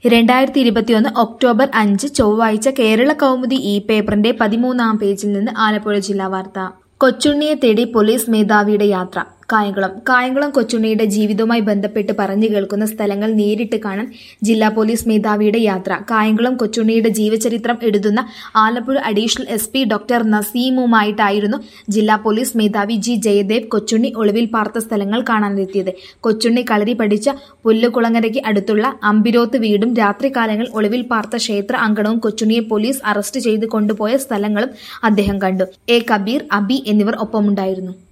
രണ്ടായിരത്തി ഇരുപത്തിയൊന്ന് ഒക്ടോബർ അഞ്ച് ചൊവ്വാഴ്ച കേരള കൗമുദി ഇ പേപ്പറിന്റെ പതിമൂന്നാം പേജിൽ നിന്ന് ആലപ്പുഴ ജില്ലാ വാർത്ത കൊച്ചുണ്ണിയെ തേടി പോലീസ് മേധാവിയുടെ യാത്ര കായംകുളം കായംകുളം കൊച്ചുണ്ണിയുടെ ജീവിതവുമായി ബന്ധപ്പെട്ട് പറഞ്ഞു കേൾക്കുന്ന സ്ഥലങ്ങൾ നേരിട്ട് കാണാൻ ജില്ലാ പോലീസ് മേധാവിയുടെ യാത്ര കായംകുളം കൊച്ചുണ്ണിയുടെ ജീവചരിത്രം എഴുതുന്ന Alappuzha additional S P doctor നസീമുമായിട്ടായിരുന്നു ജില്ലാ പോലീസ് മേധാവി ജി ജയദേവ് കൊച്ചുണ്ണി ഒളിവിൽ പാർത്ത സ്ഥലങ്ങൾ കാണാനെത്തിയത് കൊച്ചുണ്ണി കളരി പഠിച്ച പുല്ലുകുളങ്ങരയ്ക്ക് അടുത്തുള്ള അമ്പിരോത്ത് വീടും രാത്രികാലങ്ങൾ ഒളിവിൽ പാർത്ത ക്ഷേത്ര അങ്കണവും കൊച്ചുണ്ണിയെ പോലീസ് അറസ്റ്റ് ചെയ്ത് കൊണ്ടുപോയ സ്ഥലങ്ങളും അദ്ദേഹം കണ്ടു എ കബീർ അബി എന്നിവർ ഒപ്പമുണ്ടായിരുന്നു